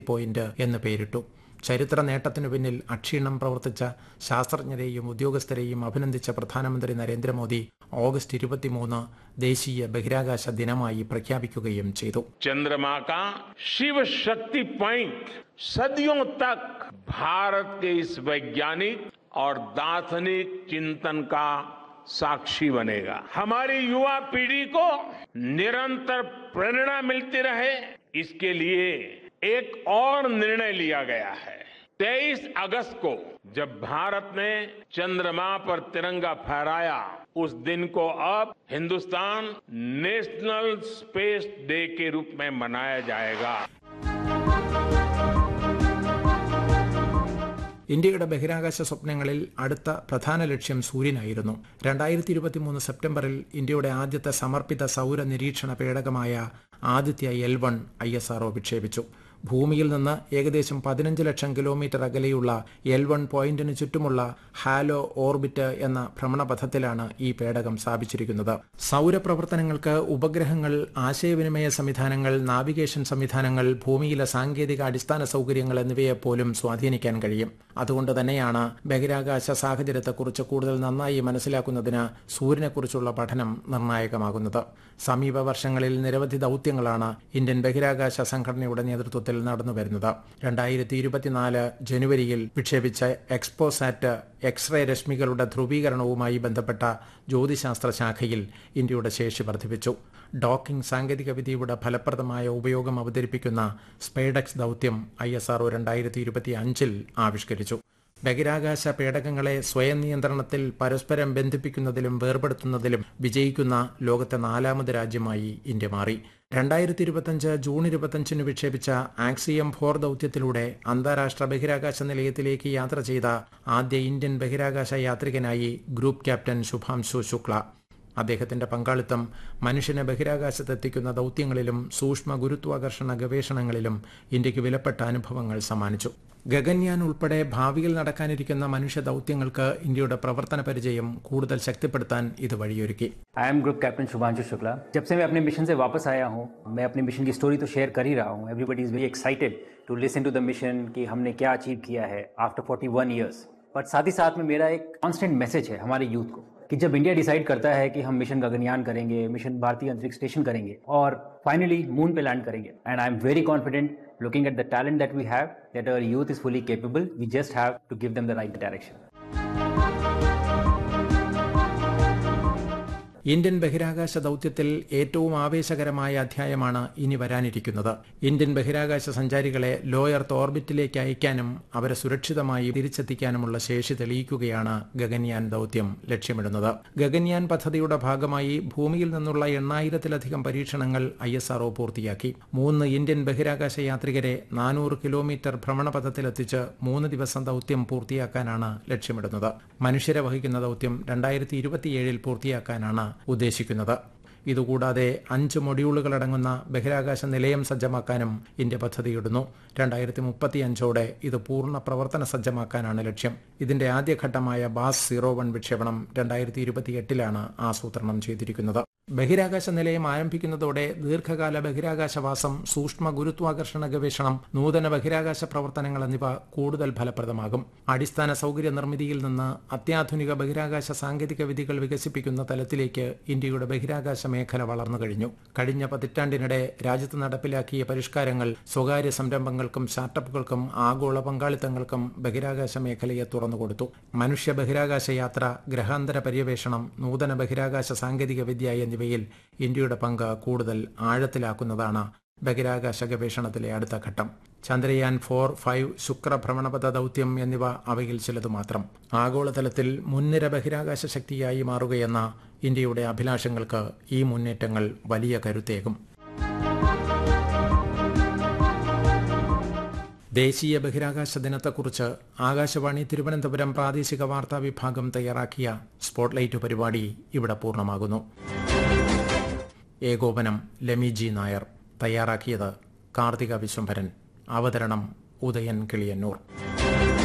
point എന്ന് പേരിട്ടു ചരിത്ര നേട്ടത്തിനു പിന്നിൽ അക്ഷീണം പ്രവർത്തിച്ച ശാസ്ത്രജ്ഞരെയും ഉദ്യോഗസ്ഥരെയും അഭിനന്ദിച്ച പ്രധാനമന്ത്രി നരേന്ദ്രമോദി ഓഗസ്റ്റ് ഇരുപത്തിമൂന്ന് ദേശീയ ബഹിരാകാശ ദിനമായി പ്രഖ്യാപിക്കുകയും ചെയ്തു चंद्रमा का शिव शक्ति पॉइंट सदियों तक भारत के इस वैज्ञानिक और दार्शनिक चिंतन का साक्षी बनेगा हमारी युवा पीढ़ी को निरंतर प्रेरणा मिलती रहे इसके लिए एक और निर्णय लिया गया है 23 अगस्त को जब भारत ने चंद्रमा पर तिरंगा फहराया उस दिन को अब हिंदुस्तान नेशनल स्पेस डे के रूप में मनाया जाएगा ഇന്ത്യയുടെ ബഹിരാകാശ സ്വപ്നങ്ങളിൽ അടുത്ത പ്രധാന ലക്ഷ്യം സൂര്യനായിരുന്നു രണ്ടായിരത്തി ഇരുപത്തിമൂന്ന് സെപ്റ്റംബറിൽ ഇന്ത്യയുടെ ആദ്യത്തെ സമർപ്പിത സൗര നിരീക്ഷണ പേടകമായ Aditya L one I S R O വിക്ഷേപിച്ചു ഭൂമിയിൽ നിന്ന് ഏകദേശം പതിനഞ്ച് ലക്ഷം കിലോമീറ്റർ അകലെയുള്ള എൽ വൺ പോയിന്റിന് ചുറ്റുമുള്ള ഹാലോ ഓർബിറ്റ് എന്ന ഭ്രമണപഥത്തിലാണ് ഈ പേടകം സ്ഥാപിച്ചിരിക്കുന്നത് സൗരപ്രവർത്തനങ്ങൾക്ക് ഉപഗ്രഹങ്ങൾ ആശയവിനിമയ സംവിധാനങ്ങൾ നാവിഗേഷൻ സംവിധാനങ്ങൾ ഭൂമിയിലെ സാങ്കേതിക അടിസ്ഥാന സൗകര്യങ്ങൾ എന്നിവയെ പോലും സ്വാധീനിക്കാൻ കഴിയും അതുകൊണ്ട് തന്നെയാണ് ബഹിരാകാശ സാഹചര്യത്തെക്കുറിച്ച് കൂടുതൽ നന്നായി മനസ്സിലാക്കുന്നതിന് സൂര്യനെക്കുറിച്ചുള്ള പഠനം നിർണായകമാകുന്നത് സമീപ വർഷങ്ങളിൽ നിരവധി ദൗത്യങ്ങളാണ് ഇന്ത്യൻ ബഹിരാകാശ സംഘടനയുടെ നേതൃത്വത്തിൽ നടന്നുവരുന്നത് രണ്ടായിരത്തി ഇരുപത്തിനാല് ജനുവരിയിൽ വിക്ഷേപിച്ച എക്സ്പോസാറ്റ് എക്സ്റേ രശ്മികളുടെ ധ്രുവീകരണവുമായി ബന്ധപ്പെട്ട ജ്യോതിശാസ്ത്ര ശാഖയിൽ ഇന്ത്യയുടെ ശേഷി വർദ്ധിപ്പിച്ചു ഡോക്കിംഗ് സാങ്കേതികവിദ്യയുടെ ഫലപ്രദമായ ഉപയോഗം അവതരിപ്പിക്കുന്ന സ്പെയ്ഡക്സ് ദൗത്യം ഐ എസ് ആർഒ രണ്ടായിരത്തി ഇരുപത്തി അഞ്ചിൽ ആവിഷ്കരിച്ചു ബഹിരാകാശ പേടകങ്ങളെ സ്വയം നിയന്ത്രണത്തിൽ പരസ്പരം ബന്ധിപ്പിക്കുന്നതിലും വേർപെടുത്തുന്നതിലും വിജയിക്കുന്ന ലോകത്തെ നാലാമത് രാജ്യമായി ഇന്ത്യ മാറി രണ്ടായിരത്തി ഇരുപത്തിയഞ്ച് ജൂൺ ഇരുപത്തിയഞ്ചിന് വിക്ഷേപിച്ച ആക്സിയം ഫോർ ദൗത്യത്തിലൂടെ അന്താരാഷ്ട്ര ബഹിരാകാശ നിലയത്തിലേക്ക് യാത്ര ചെയ്ത ആദ്യ ഇന്ത്യൻ ബഹിരാകാശ യാത്രികനായി ഗ്രൂപ്പ് ക്യാപ്റ്റൻ ശുഭാംശു ശുക്ല അദ്ദേഹത്തിന്റെ പങ്കാളിത്തം മനുഷ്യനെ ബഹിരാകാശത്തെത്തിക്കുന്ന ദൗത്യങ്ങളിലും സൂക്ഷ്മ ഗുരുത്വാകർഷണ ഗവേഷണങ്ങളിലും ഇന്ത്യക്ക് വിലപ്പെട്ട അനുഭവങ്ങൾ സമ്മാനിച്ചു ഗഗൻയാൻ ഉൾപ്പെടെ ഭാവിയിൽ നടക്കാനിരിക്കുന്ന മനുഷ്യ ദൗത്യങ്ങൾക്ക് ഇന്ത്യയുടെ പ്രവർത്തന പരിചയം കൂടുതൽ ശക്തിപ്പെടുത്താൻ ഇത് വഴിയൊരുക്കി I am group captain Shubhanshu Shukla जब से मैं अपने मिशन से वापस आया हूँ मैं अपने मिशन की स्टोरी तो शेयर कर ही रहा हूँ everybody is very excited to listen to the mission कि हमने क्या अचीव किया है आफ्टर 41 ईयर्स बट साथ ही साथ में मेरा एक कॉन्स्टेंट मैसेज है हमारे यूथ को कि जब इंडिया डिसाइड करता है कि हम मिशन गगनयान करेंगे मिशन भारतीय अंतरिक्ष स्टेशन करेंगे और फाइनली मून पे लैंड करेंगे and I am very confident looking at the talent that we have that our youth is fully capable we just have to give them the right direction Indian ബഹിരാകാശ ദൗത്യത്തിൽ ഏറ്റവും ആവേശകരമായ അധ്യായമാണ് ഇനി വരാനിരിക്കുന്നത് Indian ബഹിരാകാശ സഞ്ചാരികളെ ലോ എർത്ത് ഓർബിറ്റിലേക്ക് അയക്കാനും അവരെ സുരക്ഷിതമായി തിരിച്ചെത്തിക്കാനുമുള്ള ശേഷി തെളിയിക്കുകയാണ് ഗഗൻയാൻ ദൗത്യം ലക്ഷ്യമിടുന്നത് ഗഗൻയാൻ പദ്ധതിയുടെ ഭാഗമായി ഭൂമിയിൽ നിന്നുള്ള എണ്ണായിരത്തിലധികം പരീക്ഷണങ്ങൾ ഐ എസ് ആർഒ പൂർത്തിയാക്കി മൂന്ന് ഇന്ത്യൻ ബഹിരാകാശ യാത്രികരെ നാനൂറ് കിലോമീറ്റർ ഭ്രമണപഥത്തിലെത്തിച്ച് മൂന്ന് ദിവസം ദൗത്യം പൂർത്തിയാക്കാനാണ് ലക്ഷ്യമിടുന്നത് മനുഷ്യരെ വഹിക്കുന്ന ദൗത്യം രണ്ടായിരത്തി ഇരുപത്തിയേഴിൽ പൂർത്തിയാക്കാനാണ് ഉദ്ദേശിക്കുന്നത് ഇതുകൂടാതെ അഞ്ച് മൊഡ്യൂളുകളടങ്ങുന്ന ബഹിരാകാശ നിലയം സജ്ജമാക്കാനും ഇന്ത്യ പദ്ധതിയിടുന്നു രണ്ടായിരത്തി മുപ്പത്തിയഞ്ചോടെ ഇത് പൂർണ്ണ പ്രവർത്തന സജ്ജമാക്കാനാണ് ലക്ഷ്യം ഇതിന്റെ ആദ്യഘട്ടമായ ബാസ് സീറോ വൺ വിക്ഷേപണം രണ്ടായിരത്തി ഇരുപത്തിയെട്ടിലാണ് ആസൂത്രണം ചെയ്തിരിക്കുന്നത് ബഹിരാകാശ നിലയം ആരംഭിക്കുന്നതോടെ ദീർഘകാല ബഹിരാകാശവാസം സൂക്ഷ്മ ഗുരുത്വാകർഷണ ഗവേഷണം നൂതന ബഹിരാകാശ പ്രവർത്തനങ്ങൾ എന്നിവ കൂടുതൽ ഫലപ്രദമാകും അടിസ്ഥാന സൗകര്യ നിർമ്മിതിയിൽ നിന്ന് അത്യാധുനിക ബഹിരാകാശ സാങ്കേതിക വിദ്യകൾ വികസിപ്പിക്കുന്ന തലത്തിലേക്ക് ഇന്ത്യയുടെ ബഹിരാകാശ മേഖല വളർന്നു കഴിഞ്ഞു കഴിഞ്ഞ പതിറ്റാണ്ടിനിടെ രാജ്യത്ത് നടപ്പിലാക്കിയ പരിഷ്കാരങ്ങൾ സ്വകാര്യ സംരംഭങ്ങൾക്കും സ്റ്റാർട്ടപ്പുകൾക്കും ആഗോള പങ്കാളിത്തങ്ങൾക്കും ബഹിരാകാശ മേഖലയെ തുറന്നുകൊടുത്തു മനുഷ്യ ബഹിരാകാശ യാത്ര ഗ്രഹാന്തര പര്യവേഷണം നൂതന ബഹിരാകാശ സാങ്കേതിക വിദ്യ എന്നിവയിൽ ഇന്ത്യയുടെ പങ്ക് കൂടുതൽ ആഴത്തിലാക്കുന്നതാണ് ബഹിരാകാശ ഗവേഷണത്തിലെ അടുത്ത ഘട്ടം ചന്ദ്രയാൻ ഫോർ ഫൈവ് ശുക്രഭ്രമണപഥ ദൗത്യം എന്നിവ അവയിൽ ചിലത് മാത്രം ആഗോളതലത്തിൽ മുൻനിര ബഹിരാകാശ ശക്തിയായി മാറുകയെന്ന ഇന്ത്യയുടെ അഭിലാഷങ്ങൾക്ക് ഈ മുന്നേറ്റങ്ങൾ വലിയ കരുത്തേകും ദേശീയ ബഹിരാകാശ ദിനത്തെക്കുറിച്ച് ആകാശവാണി തിരുവനന്തപുരം പ്രാദേശിക വാർത്താ വിഭാഗം തയ്യാറാക്കിയ സ്പോട്ട്ലൈറ്റ് പരിപാടി ഇവിടെ പൂർണ്ണമാകുന്നു ഏകോപനം ലമിജി നായർ തയ്യാറാക്കിയത് കാർത്തിക വിശ്വംഭരൻ അവതരണം ഉദയൻ കിളിയന്നൂർ